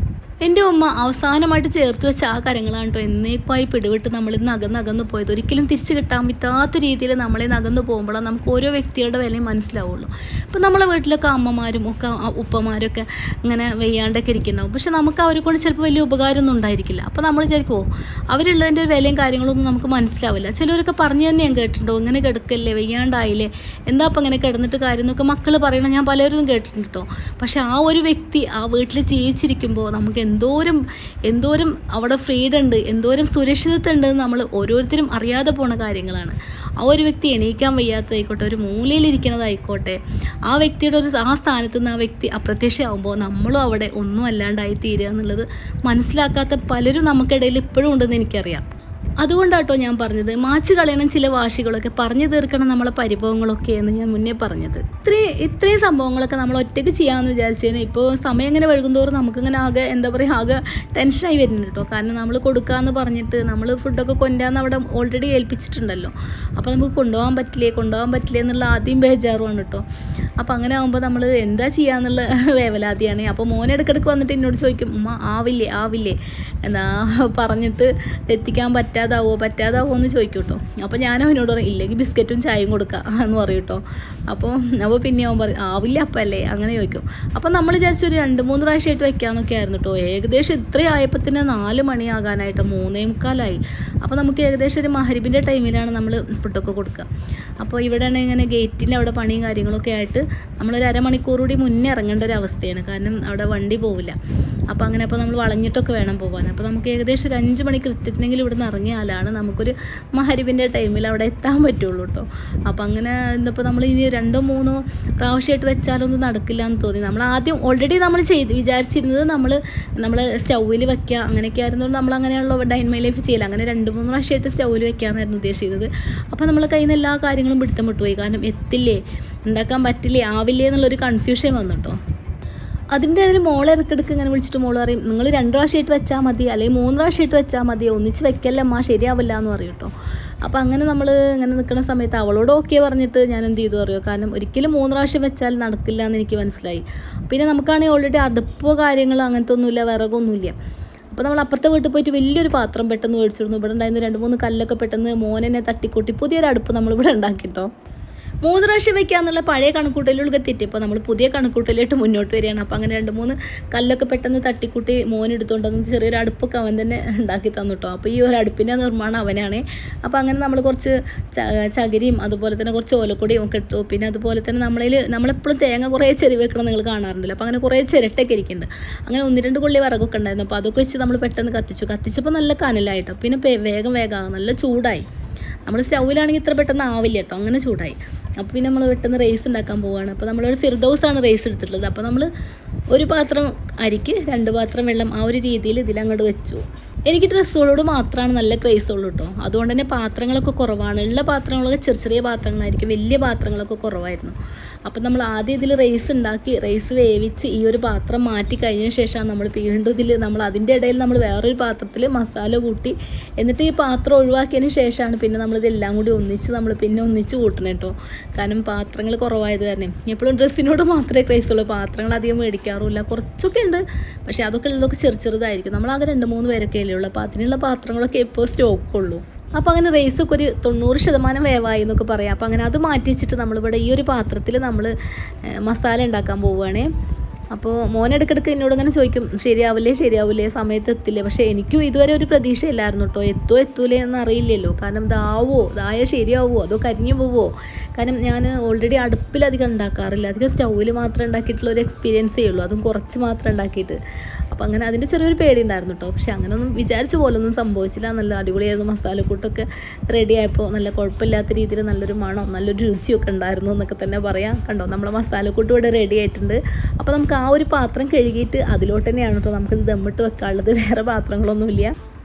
എൻ്റെ ഉമ്മ അവസാനമായിട്ട് ചേർത്ത് വെച്ച ആ കരങ്ങളാണ് കേട്ടോ എന്നേക്കുമായി പിടിവിട്ട് നമ്മളിൽ നിന്ന് അകന്ന് അകന്ന് പോയത് ഒരിക്കലും തിരിച്ച് കിട്ടാൻ പറ്റാത്ത രീതിയിൽ നമ്മളിൽ നിന്ന് അകന്ന് പോകുമ്പോഴാണ് നമുക്ക് ഓരോ വ്യക്തികളുടെ വിലയും മനസ്സിലാവുള്ളൂ ഇപ്പം നമ്മളെ വീട്ടിലൊക്കെ അമ്മമാരും ഒക്കെ അ- ഉപ്പമാരൊക്കെ ഇങ്ങനെ വെയ്യാണ്ടൊക്കെ ഇരിക്കുന്നുണ്ടാവും പക്ഷെ നമുക്ക് അവരെ കൊണ്ട് ചിലപ്പോൾ വലിയ ഉപകാരമൊന്നും ഉണ്ടായിരിക്കില്ല അപ്പോൾ നമ്മൾ വിചാരിക്കും ഓ അവരുള്ളതിൻ്റെ ഒരു വിലയും കാര്യങ്ങളൊന്നും നമുക്ക് മനസ്സിലാവില്ല ചിലവരൊക്കെ പറഞ്ഞു തന്നെ ഞാൻ കേട്ടിട്ടുണ്ടോ ഇങ്ങനെ കിടക്കല്ലേ വെയ്യാണ്ടായില്ലേ എന്താ അപ്പം ഇങ്ങനെ കിടന്നിട്ട് കാര്യം എന്നൊക്കെ മക്കൾ പറയണം ഞാൻ പലരും കേട്ടിട്ടുണ്ട് കേട്ടോ പക്ഷെ ആ ഒരു വ്യക്തി ആ വീട്ടിൽ ജീവിച്ചിരിക്കുമ്പോൾ നമുക്ക് എന്തോരം എന്തോരം അവിടെ ഫ്രീഡം ഉണ്ട് എന്തോരം സുരക്ഷിതത്വം ഉണ്ട് എന്ന് നമ്മൾ ഓരോരുത്തരും അറിയാതെ പോണ കാര്യങ്ങളാണ് ആ ഒരു വ്യക്തി എണീക്കാൻ വയ്യാത്തതായിക്കോട്ടെ ഒരു മൂലയിലിരിക്കുന്നതായിക്കോട്ടെ ആ വ്യക്തിയുടെ ഒരു ആ സ്ഥാനത്ത് നിന്ന് ആ വ്യക്തി അപ്രത്യക്ഷമാകുമ്പോൾ നമ്മളും അവിടെ ഒന്നും അല്ലാണ്ടായി തീരുക എന്നുള്ളത് മനസ്സിലാക്കാത്ത പലരും നമുക്കിടയിൽ ഇപ്പോഴും ഉണ്ടെന്ന് എനിക്കറിയാം അതുകൊണ്ടാട്ടോ ഞാൻ പറഞ്ഞത് മാച്ച് കളയണം ചില വാശികളൊക്കെ പറഞ്ഞു തീർക്കണം നമ്മളെ പരിഭവങ്ങളൊക്കെ എന്ന് ഞാൻ മുന്നേ പറഞ്ഞത് ഇത്രയും ഇത്രയും സംഭവങ്ങളൊക്കെ നമ്മൾ ഒറ്റയ്ക്ക് ചെയ്യാമെന്ന് വിചാരിച്ചതിന് ഇപ്പോൾ സമയം ഇങ്ങനെ വഴുകുന്തോറും നമുക്കിങ്ങനെ ആകെ എന്താ പറയുക ആകെ ടെൻഷനായി വരുന്നുണ്ട് കേട്ടോ കാരണം നമ്മൾ കൊടുക്കാമെന്ന് പറഞ്ഞിട്ട് നമ്മൾ ഫുഡൊക്കെ കൊണ്ടുവന്ന് അവിടെ ഓൾറെഡി ഏൽപ്പിച്ചിട്ടുണ്ടല്ലോ അപ്പോൾ നമുക്ക് കൊണ്ടുപോകാൻ പറ്റില്ലേ കൊണ്ടുപോകാൻ പറ്റില്ലേ എന്നുള്ള ആദ്യം ബേജാറുമാണ് കേട്ടോ അപ്പോൾ അങ്ങനെ ആകുമ്പോൾ നമ്മൾ എന്താ ചെയ്യാന്നുള്ള വേവലാതിയാണ് അപ്പോൾ മോൻ ഇടയ്ക്കിടയ്ക്ക് വന്നിട്ട് എന്നോട് ചോദിക്കും ഉമ്മ ആവില്ലേ ആവില്ലേ എന്നാ പറഞ്ഞിട്ട് എത്തിക്കാൻ പറ്റാതാവോ പറ്റാതാവോ എന്ന് ചോദിക്കും കേട്ടോ അപ്പോൾ ഞാൻ അവനോട് പറയും ഇല്ലെങ്കിൽ ബിസ്ക്കറ്റും ചായയും കൊടുക്കാം എന്ന് പറയും കേട്ടോ അപ്പോൾ അപ്പോൾ പിന്നെ അവൻ പറയും ആവില്ല അപ്പം അല്ലേ അങ്ങനെ ചോദിക്കും അപ്പോൾ നമ്മൾ വിചാരിച്ചു ഒരു രണ്ട് മൂന്ന് പ്രാവശ്യമായിട്ട് വെക്കാമെന്നൊക്കെ ആയിരുന്നു കേട്ടോ ഏകദേശം ഇത്രയും ആയപ്പോൾ തന്നെ നാല് മണിയാകാനായിട്ട് മൂന്നേ മുക്കാലായി അപ്പോൾ നമുക്ക് ഏകദേശം ഒരു മഹരിബിൻ്റെ ടൈമിലാണ് നമ്മൾ ഫുഡൊക്കെ കൊടുക്കുക അപ്പോൾ ഇവിടെയാണ് ഇങ്ങനെ ഗേറ്റിൻ്റെ അവിടെ പണിയും കാര്യങ്ങളൊക്കെ ആയിട്ട് നമ്മളൊരു അരമണിക്കൂർ കൂടി മുന്നേ ഇറങ്ങേണ്ട ഒരു അവസ്ഥയാണ് കാരണം അവിടെ വണ്ടി പോവില്ല അപ്പോൾ അങ്ങനെ അപ്പോൾ നമ്മൾ വളഞ്ഞിട്ടൊക്കെ വേണം പോകാൻ അപ്പോൾ നമുക്ക് ഏകദേശം ഒരു അഞ്ച് മണി കൃത്യത്തിനെങ്കിലും ഇവിടെ നിന്ന് ഇറങ്ങിയാലാണ് നമുക്കൊരു മഹരിബിൻ്റെ ടൈമിൽ അവിടെ എത്താൻ പറ്റുള്ളൂ കേട്ടോ അപ്പോൾ അങ്ങനെ ഇന്നിപ്പോൾ നമ്മൾ ഇനി രണ്ടോ മൂന്നോ പ്രാവശ്യമായിട്ട് വെച്ചാലൊന്നും നടക്കില്ല എന്ന് തോന്നി നമ്മൾ ആദ്യം ഓൾറെഡി നമ്മൾ ചെയ്ത് വിചാരിച്ചിരുന്നത് നമ്മൾ നമ്മൾ സ്റ്റൗവിൽ വെക്കുക അങ്ങനെയൊക്കെ ആയിരുന്നുകൊണ്ട് നമ്മൾ അങ്ങനെയുള്ള ഡൈൻ മൈ ലൈഫ് ചെയ്യില്ല അങ്ങനെ രണ്ട് മൂന്ന് പ്രാവശ്യമായിട്ട് സ്റ്റൗവിൽ വെക്കാമെന്നായിരുന്നു ഉദ്ദേശിച്ചത് അപ്പോൾ നമ്മൾ കയ്യിൽ നിന്ന് എല്ലാ കാര്യങ്ങളും പിടുത്തം വിട്ടുപോയി കാരണം എത്തില്ലേ ഉണ്ടാക്കാൻ പറ്റില്ലേ ആവില്ലേ എന്നുള്ളൊരു കൺഫ്യൂഷൻ വന്നു കേട്ടോ അതിൻ്റെ ഇടയിൽ മോളെ ഇടയ്ക്കിടയ്ക്ക് ഇങ്ങനെ വിളിച്ചിട്ട് മോള് പറയും നിങ്ങൾ രണ്ട് പ്രാവശ്യമായിട്ട് വെച്ചാൽ മതി അല്ലെങ്കിൽ മൂന്ന് പ്രാവശ്യമായിട്ട് വെച്ചാൽ മതി ഒന്നിച്ച് വെക്കല്ലമ്മ ശരിയാവില്ല എന്ന് പറയും കേട്ടോ അപ്പോൾ അങ്ങനെ നമ്മൾ ഇങ്ങനെ നിൽക്കുന്ന സമയത്ത് അവളോട് ഓക്കെ പറഞ്ഞിട്ട് ഞാൻ എന്ത് ചെയ്തു അറിയോ കാരണം ഒരിക്കലും മൂന്ന് പ്രാവശ്യം വെച്ചാൽ നടക്കില്ല എന്ന് എനിക്ക് മനസ്സിലായി പിന്നെ നമുക്കാണെങ്കിൽ ഓൾറെഡി അടുപ്പോ കാര്യങ്ങളോ അങ്ങനത്തെ ഒന്നുമില്ല വിറകൊന്നുമില്ല അപ്പോൾ നമ്മൾ അപ്പുറത്തെ വീട്ടിൽ പോയിട്ട് വലിയൊരു പാത്രം പെട്ടെന്ന് മേടിച്ചിരുന്നു ഇവിടെ ഉണ്ടായിരുന്ന രണ്ട് മൂന്ന് കല്ലൊക്കെ പെട്ടെന്ന് മോനെന്നെ തട്ടിക്കൂട്ടി പുതിയൊരു അടുപ്പ് നമ്മളിവിടെ ഉണ്ടാക്കിട്ടോ മൂന്ന് പ്രാവശ്യം വെക്കാന്നുള്ള പഴയ കണക്കൂട്ടലിലൊക്കെ തെറ്റിയപ്പോൾ നമ്മൾ പുതിയ കണക്കൂട്ടലിലോട്ട് മുന്നോട്ട് വരികയാണ് അപ്പോൾ അങ്ങനെ രണ്ട് മൂന്ന് കല്ലൊക്കെ പെട്ടെന്ന് തട്ടിക്കൂട്ടി മോൻ എടുത്തുകൊണ്ട് വന്ന് ചെറിയൊരു അടുപ്പൊക്കെ അവൻ തന്നെ ഉണ്ടാക്കി തന്നു കേട്ടോ അപ്പോൾ ഈ ഒരു അടുപ്പിൻ്റെ നിർമ്മാണം അവനാണ് അപ്പോൾ അങ്ങനെ നമ്മൾ കുറച്ച് ച- ചകിരിയും അതുപോലെ തന്നെ കുറച്ച് ഓലക്കൊടിയും ഒക്കെ ഇട്ടു പിന്നെ അതുപോലെ തന്നെ നമ്മളിൽ നമ്മളെപ്പോഴും തേങ്ങ കുറേ ചെരി വെക്കണം നിങ്ങൾ കാണാറുണ്ടല്ലോ അപ്പോൾ അങ്ങനെ കുറേ ചിരട്ടൊക്കെ ഇരിക്കുന്നുണ്ട് അങ്ങനെ ഒന്ന് രണ്ട് കൊള്ളി വിറകൊക്കെ ഉണ്ടായിരുന്നു അപ്പോൾ അതൊക്കെ വെച്ച് നമ്മൾ പെട്ടെന്ന് കത്തിച്ചു കത്തിച്ചപ്പോൾ നല്ല കനലായിട്ടോ പിന്നെ പേ- വേഗം വേഗം നല്ല ചൂടായി നമ്മൾ സ്റ്റൗവിലാണെങ്കിൽ ഇത്ര പെട്ടെന്ന് ആവില്ല കേട്ടോ അങ്ങനെ ചൂടായി അപ്പോൾ പിന്നെ നമ്മൾ പെട്ടെന്ന് റൈസ് ഉണ്ടാക്കാൻ പോവുകയാണ് അപ്പോൾ നമ്മളൊരു ഫിർദൗസാണ് റൈസ് എടുത്തിട്ടുള്ളത് അപ്പോൾ നമ്മൾ ഒരു പാത്രം അരിക്ക് രണ്ട് പാത്രം വെള്ളം ആ ഒരു രീതിയിൽ ഇതിലങ്ങോട്ട് വെച്ചു എനിക്ക് ഡ്രസ്സുകളോട് മാത്രമാണ് നല്ല ക്രേസ് ഉള്ളൂ കേട്ടോ അതുകൊണ്ട് തന്നെ പാത്രങ്ങളൊക്കെ കുറവാണ് ഉള്ള പാത്രങ്ങളൊക്കെ ചെറിയ ചെറിയ പാത്രങ്ങളായിരിക്കും വലിയ പാത്രങ്ങളൊക്കെ കുറവായിരുന്നു അപ്പം നമ്മൾ ആദ്യം ഇതിൽ റൈസ് ഉണ്ടാക്കി റൈസ് വേവിച്ച് ഈ ഒരു പാത്രം മാറ്റി കഴിഞ്ഞതിന് ശേഷമാണ് നമ്മൾ വീണ്ടും ഇതിൽ നമ്മൾ അതിൻ്റെ ഇടയിൽ നമ്മൾ വേറൊരു പാത്രത്തിൽ മസാല കൂട്ടി എന്നിട്ട് ഈ പാത്രം ഒഴിവാക്കിയതിന് ശേഷമാണ് പിന്നെ നമ്മളിതെല്ലാം കൂടി ഒന്നിച്ച് നമ്മൾ പിന്നെ ഒന്നിച്ച് കൂട്ടണം കേട്ടോ കാരണം പാത്രങ്ങൾ കുറവായത് കാരണം എപ്പോഴും ഡ്രസ്സിനോട് മാത്രമേ ക്രൈസ് ഉള്ളൂ പാത്രങ്ങൾ അധികം മേടിക്കാറുമില്ല കുറച്ചൊക്കെ ഉണ്ട് പക്ഷേ അതൊക്കെ ഉള്ളതൊക്കെ ചെറു ചെറുതായിരിക്കും നമ്മളാകെ രണ്ട് മൂന്ന് പേരൊക്കെ അല്ലേ ഉള്ളൂ അപ്പോൾ അതിനുള്ള പാത്രങ്ങളൊക്കെ ഇപ്പോൾ സ്റ്റോക്കുള്ളൂ അപ്പോൾ അങ്ങനെ റൈസൊക്കെ ഒരു തൊണ്ണൂറ് ശതമാനം വേവായി എന്നൊക്കെ പറയാം അപ്പോൾ അങ്ങനെ അത് മാറ്റി വെച്ചിട്ട് നമ്മളിവിടെ ഈ ഒരു പാത്രത്തിൽ നമ്മൾ മസാല ഉണ്ടാക്കാൻ പോവുകയാണേ അപ്പോൾ മോൻ ഇടയ്ക്കിടയ്ക്ക് എന്നോട് ഇങ്ങനെ ചോദിക്കും ശരിയാവില്ലേ ശരിയാവില്ലേ സമയത്ത് എത്തില്ലേ പക്ഷേ എനിക്കും ഇതുവരെ ഒരു പ്രതീക്ഷയില്ലായിരുന്നു കേട്ടോ എത്തോ എത്തൂലേ എന്ന് അറിയില്ലല്ലോ കാരണം ഇതാവോ ഇതായ ശരിയാവുമോ അതോ കരിഞ്ഞു പോവോ കാരണം ഞാൻ ഓൾറെഡി അടുപ്പിലധികം ഉണ്ടാക്കാറില്ല അധികം സ്റ്റൗവിൽ മാത്രം ഉണ്ടാക്കിയിട്ടുള്ള ഒരു എക്സ്പീരിയൻസേ ഉള്ളൂ അതും കുറച്ച് മാത്രം ഉണ്ടാക്കിയിട്ട് അപ്പോൾ അങ്ങനെ അതിൻ്റെ ചെറിയൊരു പേടി ഉണ്ടായിരുന്നു കേട്ടോ പക്ഷെ അങ്ങനെയൊന്നും വിചാരിച്ച പോലൊന്നും സംഭവിച്ചില്ല നല്ല അടിപൊളിയായിരുന്നു മസാലക്കൂട്ടൊക്കെ റെഡി ആയപ്പോൾ നല്ല കുഴപ്പമില്ലാത്ത രീതിയിൽ നല്ലൊരു മണം നല്ലൊരു രുചിയൊക്കെ ഉണ്ടായിരുന്നു എന്നൊക്കെ തന്നെ പറയാം കണ്ടോ നമ്മളെ മസാലക്കൂട്ട് ഇവിടെ റെഡി ആയിട്ടുണ്ട് അപ്പോൾ നമുക്ക് ആ ഒരു പാത്രം കഴുകിയിട്ട് അതിലോട്ട് തന്നെയാണ് കേട്ടോ നമുക്കിത് ദമ്മിട്ട് വെക്കാനുള്ളത് വേറെ പാത്രങ്ങളൊന്നുമില്ല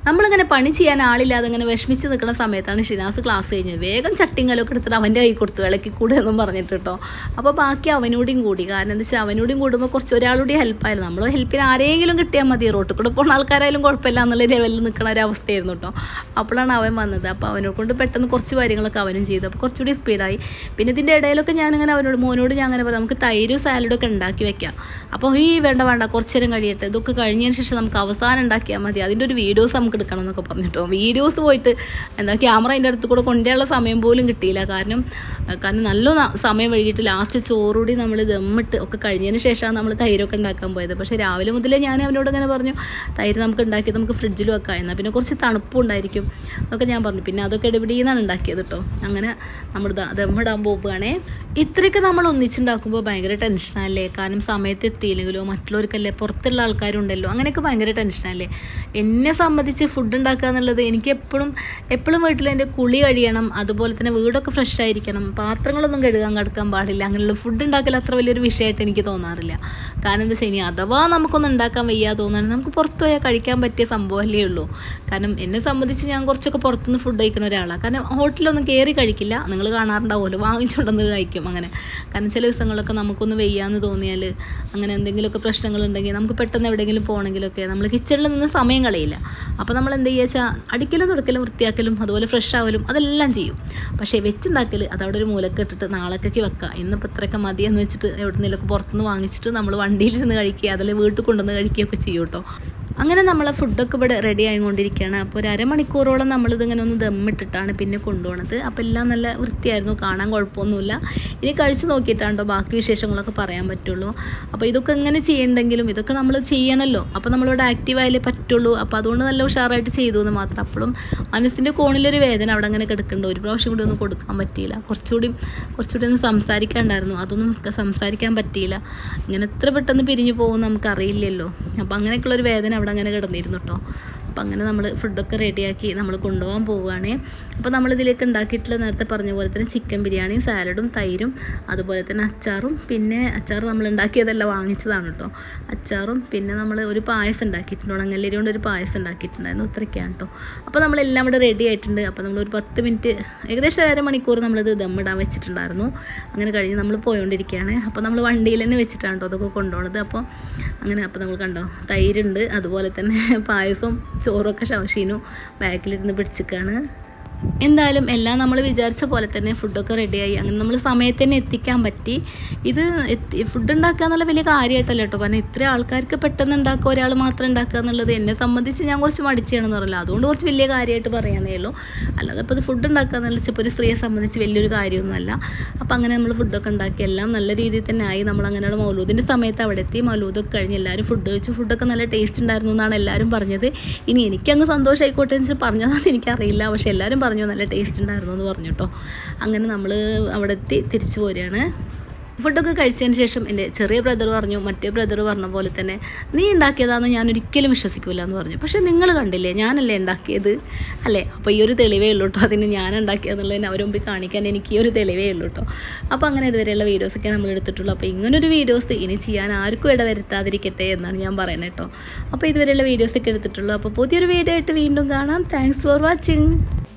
നമ്മളിങ്ങനെ പണി ചെയ്യാൻ ആളില്ലാതെ ഇങ്ങനെ വിഷമിച്ച് നിൽക്കുന്ന സമയത്താണ് ഷിനാസ് ക്ലാസ് കഴിഞ്ഞത് വേഗം ചട്ടിങ്കലൊക്കെ എടുത്തിട്ട് അവൻ്റെ കൈ കൊടുത്തു വിളക്കി കൂടെ എന്നും പറഞ്ഞിട്ട് കേട്ടോ അപ്പോൾ ബാക്കി അവനോടും കൂടി കാരണം എന്താ വെച്ചാൽ അവനോടും കൂടുമ്പോൾ കുറച്ച് ഒരാളുടെ ഹെൽപ്പായിരുന്നു നമ്മൾ ഹെൽപ്പിന് ആരെങ്കിലും കിട്ടിയാൽ മതി റോട്ടിൽ കൂടെ പോകുന്ന ആൾക്കാരായാലും കുഴപ്പമില്ല എന്നുള്ള ലെവലിൽ നിൽക്കുന്ന ഒരു അവസ്ഥയായിരുന്നു കേട്ടോ അപ്പോഴാണ് അവൻ വന്നത് അപ്പോൾ അവനെ കൊണ്ട് പെട്ടെന്ന് കുറച്ച് കാര്യങ്ങളൊക്കെ അവനും ചെയ്തു അപ്പോൾ കുറച്ചുകൂടി സ്പീഡായി പിന്നെ ഇതിൻ്റെ ഇടയിലൊക്കെ ഞാനിങ്ങനെ അവനോട് മോനോട് ഞാൻ അങ്ങനെ പറയാം നമുക്ക് തൈരും സാലഡൊക്കെ ഉണ്ടാക്കി വെക്കാം അപ്പോൾ ഈ വേണ്ട വേണ്ട കുറച്ച് നേരം കഴിയട്ടെ ഇതൊക്കെ കഴിഞ്ഞതിന് ശേഷം നമുക്ക് അവസാനം ഉണ്ടാക്കിയാൽ മതി അതിൻ്റെ ഒരു വീഡിയോസ് നമുക്ക് എടുക്കണം എന്നൊക്കെ പറഞ്ഞിട്ടോ വീഡിയോസ് പോയിട്ട് എന്താ ക്യാമറ അതിൻ്റെ അടുത്ത് കൂടെ കൊണ്ടുള്ള സമയം പോലും കിട്ടിയില്ല കാരണം കാരണം നല്ല ന- സമയം വൈകിട്ട് ലാസ്റ്റ് ചോറുകൂടി നമ്മൾ ദമ്മിട്ട് ഒക്കെ കഴിഞ്ഞതിന് ശേഷമാണ് നമ്മൾ തൈരൊക്കെ ഉണ്ടാക്കാൻ പോയത് പക്ഷേ രാവിലെ മുതലേ ഞാൻ അവനോട് ഇങ്ങനെ പറഞ്ഞു തൈര് നമുക്ക് ഉണ്ടാക്കി നമുക്ക് ഫ്രിഡ്ജിൽ വെക്കാം എന്നാൽ പിന്നെ കുറച്ച് തണുപ്പും ഉണ്ടായിരിക്കും എന്നൊക്കെ ഞാൻ പറഞ്ഞു പിന്നെ അതൊക്കെ ഇടപെടിയെന്നാണ് ഉണ്ടാക്കിയത് കേട്ടോ അങ്ങനെ നമ്മൾ ദ- ദമ്മിടാൻ പോവുകയാണേ ഇത്രയൊക്കെ നമ്മൾ ഒന്നിച്ചുണ്ടാക്കുമ്പോൾ ഭയങ്കര ടെൻഷനല്ലേ കാരണം സമയത്ത് എത്തിയില്ലെങ്കിലോ മറ്റുള്ളവർക്കല്ലേ പുറത്തുള്ള ആൾക്കാരുണ്ടല്ലോ അങ്ങനെയൊക്കെ ഭയങ്കര ടെൻഷനല്ലേ എന്നെ സംബന്ധിച്ച് ഫുഡ് ഉണ്ടാക്കുക എന്നുള്ളത് എനിക്ക് എപ്പോഴും എപ്പോഴും വീട്ടിൽ എൻ്റെ കുളി കഴിയണം അതുപോലെ തന്നെ വീടൊക്കെ ഫ്രഷ് ആയിരിക്കണം പാത്രങ്ങളൊന്നും കഴുകാൻ കിടക്കാൻ പാടില്ല അങ്ങനെയുള്ള ഫുഡ് ഉണ്ടാക്കൽ അത്ര വലിയൊരു വിഷയമായിട്ട് എനിക്ക് തോന്നാറില്ല കാരണം എന്താ വെച്ചാൽ ഇനി അഥവാ നമുക്കൊന്നും ഉണ്ടാക്കാൻ വയ്യാ തോന്നുകയാണെങ്കിൽ നമുക്ക് പുറത്ത് പോയാൽ കഴിക്കാൻ പറ്റിയ സംഭവമല്ലേ ഉള്ളൂ കാരണം എന്നെ സംബന്ധിച്ച് ഞാൻ കുറച്ചൊക്കെ പുറത്തുനിന്ന് ഫുഡ് കഴിക്കുന്ന ഒരാളാണ് കാരണം ഹോട്ടലൊന്നും കയറി കഴിക്കില്ല നിങ്ങൾ കാണാറുണ്ടാവുമല്ലോ വാങ്ങിച്ചുകൊണ്ടെന്ന് കഴിക്കും അങ്ങനെ കാരണം ചില ദിവസങ്ങളൊക്കെ നമുക്കൊന്ന് വെയ്യാന്ന് തോന്നിയാൽ അങ്ങനെ എന്തെങ്കിലുമൊക്കെ പ്രശ്നങ്ങളുണ്ടെങ്കിൽ നമുക്ക് പെട്ടെന്ന് എവിടെയെങ്കിലും പോകണമെങ്കിലൊക്കെ നമ്മൾ കിച്ചണിൽ നിന്ന് സമയം കളയില്ല അപ്പോൾ നമ്മൾ എന്ത് ചെയ്യുക വെച്ചാൽ അടിക്കലും തുടക്കലും വൃത്തിയാക്കലും അതുപോലെ ഫ്രഷ് ആവലും അതെല്ലാം ചെയ്യും പക്ഷേ വെച്ചുണ്ടാക്കൽ അത് അവിടെ ഒരു മൂലക്ക് ഇട്ടിട്ട് നാളേക്കൊക്കെ വെക്കുക ഇന്നിപ്പോൾ ഇത്രയൊക്കെ മതിയെന്ന് വെച്ചിട്ട് എവിടെന്നെങ്കിലുമൊക്കെ പുറത്തുനിന്ന് വാങ്ങിച്ചിട്ട് നമ്മൾ വണ്ടിയിലിരുന്ന് കഴിക്കുക അതിൽ വീട്ടിൽ കൊണ്ടുവന്ന് കഴിക്കുകയൊക്കെ ചെയ്യും കേട്ടോ അങ്ങനെ നമ്മളെ ഫുഡൊക്കെ ഇവിടെ റെഡി ആയിക്കൊണ്ടിരിക്കുകയാണ് അപ്പോൾ ഒരു അരമണിക്കൂറോളം നമ്മളിതിങ്ങനെ ഒന്ന് ദമ്മിട്ടിട്ടാണ് പിന്നെ കൊണ്ടുപോകുന്നത് അപ്പോൾ എല്ലാം നല്ല വൃത്തിയായിരുന്നു കാണാൻ കുഴപ്പമൊന്നുമില്ല ഇനി കഴിച്ച് നോക്കിയിട്ടാണ്ടോ ബാക്കി വിശേഷങ്ങളൊക്കെ പറയാൻ പറ്റുള്ളൂ അപ്പോൾ ഇതൊക്കെ എങ്ങനെ ചെയ്യണ്ടെങ്കിലും ഇതൊക്കെ നമ്മൾ ചെയ്യണമല്ലോ അപ്പോൾ നമ്മളിവിടെ ആക്റ്റീവ് ആയാലേ പറ്റുള്ളൂ അപ്പോൾ അതുകൊണ്ട് നല്ല ഉഷാറായിട്ട് ചെയ്തു എന്ന് മാത്രം അപ്പോഴും മനസ്സിൻ്റെ കോണിലൊരു വേദന അവിടെ അങ്ങനെ കിടക്കുന്നുണ്ട് ഒരു പ്രാവശ്യം കൂടി ഒന്നും കൊടുക്കാൻ പറ്റിയില്ല കുറച്ചുകൂടി കുറച്ചുകൂടി ഒന്ന് സംസാരിക്കാണ്ടായിരുന്നു അതൊന്നും നമുക്ക് സംസാരിക്കാൻ പറ്റിയില്ല ഇങ്ങനെ എത്ര പെട്ടെന്ന് പിരിഞ്ഞു പോകും നമുക്കറിയില്ലല്ലോ അപ്പോൾ അങ്ങനെയൊക്കെയുള്ളൊരു വേദന അവിടെ അങ്ങനെ കിടന്നിരുന്നു കേട്ടോ അപ്പോൾ അങ്ങനെ നമ്മൾ ഫുഡൊക്കെ റെഡിയാക്കി നമ്മൾ കൊണ്ടുപോകാൻ പോവുകയാണേ അപ്പോൾ നമ്മളിതിലേക്ക് ഉണ്ടാക്കിയിട്ടുള്ള നേരത്തെ പറഞ്ഞ പോലെ തന്നെ ചിക്കൻ ബിരിയാണിയും സാലഡും തൈരും അതുപോലെ തന്നെ അച്ചാറും പിന്നെ അച്ചാർ നമ്മൾ ഉണ്ടാക്കിയതല്ല വാങ്ങിച്ചതാണ് കേട്ടോ അച്ചാറും പിന്നെ നമ്മൾ ഒരു പായസം ഉണ്ടാക്കിയിട്ടുണ്ട് ഉണങ്ങല്ലരി കൊണ്ട് ഒരു പായസം ഉണ്ടാക്കിയിട്ടുണ്ടായിരുന്നു ഇത്രയൊക്കെയാണ് കേട്ടോ അപ്പോൾ നമ്മളെല്ലാം ഇവിടെ റെഡി ആയിട്ടുണ്ട് അപ്പോൾ നമ്മൾ ഒരു പത്ത് മിനിറ്റ് ഏകദേശം അര മണിക്കൂർ നമ്മളിത് ദമ്മിടാൻ വെച്ചിട്ടുണ്ടായിരുന്നു അങ്ങനെ കഴിഞ്ഞ് നമ്മൾ പോയോണ്ടിരിക്കുകയാണ് അപ്പോൾ നമ്മൾ വണ്ടിയിൽ തന്നെ വെച്ചിട്ടാണ് കേട്ടോ അതൊക്കെ കൊണ്ടുപോകുന്നത് അപ്പോൾ അങ്ങനെ അപ്പോൾ നമ്മൾ കണ്ടോ തൈരുണ്ട് അതുപോലെ തന്നെ പായസവും ചോറൊക്കെ ഷവഷീനു ബാക്കിലിരുന്ന് പിടിച്ചിക്കാണ് എന്തായാലും എല്ലാം നമ്മൾ വിചാരിച്ച പോലെ തന്നെ ഫുഡൊക്കെ റെഡിയായി അങ്ങനെ നമ്മൾ സമയത്ത് തന്നെ എത്തിക്കാൻ പറ്റി ഇത് എത്തി ഫുഡ് ഉണ്ടാക്കുക എന്നുള്ള വലിയ കാര്യമായിട്ടല്ല കേട്ടോ കാരണം ഇത്ര ആൾക്കാർക്ക് പെട്ടെന്ന് ഉണ്ടാക്കുക ഒരാൾ മാത്രം ഉണ്ടാക്കുക എന്നുള്ളത് എന്നെ സംബന്ധിച്ച് ഞാൻ കുറച്ച് മടിച്ചാണെന്ന് പറഞ്ഞില്ല അതുകൊണ്ട് കുറച്ച് വലിയ കാര്യമായിട്ട് പറയാനേ ഉള്ളൂ അല്ലാതെ ഇപ്പോൾ ഇത് ഫുഡ് ഉണ്ടാക്കുക എന്നുള്ള ഇപ്പോൾ ഒരു സ്ത്രീയെ സംബന്ധിച്ച് വലിയൊരു കാര്യമൊന്നുമല്ല അപ്പോൾ അങ്ങനെ നമ്മൾ ഫുഡൊക്കെ ഉണ്ടാക്കി എല്ലാം നല്ല രീതിയിൽ തന്നെ ആയി നമ്മൾ അങ്ങനെയുള്ള മൗലൂദിൻ്റെ സമയത്ത് അവിടെ എത്തി മൗലൂദൊക്കെ കഴിഞ്ഞ് എല്ലാവരും ഫുഡ് കഴിച്ചു ഫുഡൊക്കെ നല്ല ടേസ്റ്റ് ഉണ്ടായിരുന്നു എന്നാണ് എല്ലാവരും പറഞ്ഞത് ഇനി എനിക്കങ്ങ് സന്തോഷമായിക്കോട്ടെ എന്ന് വെച്ചാൽ പറഞ്ഞതാണെന്ന് എനിക്കറിയില്ല പക്ഷേ എല്ലാവരും പറഞ്ഞു നല്ല ടേസ്റ്റ് ഉണ്ടായിരുന്നു എന്ന് പറഞ്ഞു കേട്ടോ അങ്ങനെ നമ്മൾ അവിടെ എത്തി തിരിച്ചു പോരുകയാണ് ഫുഡൊക്കെ കഴിച്ചതിന് ശേഷം എൻ്റെ ചെറിയ ബ്രദർ പറഞ്ഞു മറ്റേ ബ്രദർ പറഞ്ഞ പോലെ തന്നെ നീ ഉണ്ടാക്കിയതാണെന്ന് ഞാൻ ഒരിക്കലും വിശ്വസിക്കില്ല എന്ന് പറഞ്ഞു പക്ഷേ നിങ്ങൾ കണ്ടില്ലേ ഞാനല്ലേ ഉണ്ടാക്കിയത് അല്ലേ അപ്പോൾ ഈ ഒരു തെളിവേ ഉള്ളൂ കേട്ടോ അതിന് ഞാൻ ഉണ്ടാക്കിയതെന്നുള്ളതിന് അവർ മുമ്പിൽ കാണിക്കാൻ എനിക്ക് ഈ ഒരു തെളിവേ ഉള്ളൂ കേട്ടോ അപ്പോൾ അങ്ങനെ ഇതുവരെയുള്ള വീഡിയോസൊക്കെ നമ്മൾ എടുത്തിട്ടുള്ളൂ അപ്പോൾ ഇങ്ങനൊരു വീഡിയോസ് ഇനി ചെയ്യാൻ ആർക്കും ഇടവരുത്താതിരിക്കട്ടെ എന്നാണ് ഞാൻ പറയുന്നത് കേട്ടോ അപ്പോൾ ഇതുവരെയുള്ള വീഡിയോസൊക്കെ എടുത്തിട്ടുള്ളൂ അപ്പോൾ പുതിയൊരു വീഡിയോ ആയിട്ട് വീണ്ടും കാണാം താങ്ക്സ് ഫോർ വാച്ചിങ്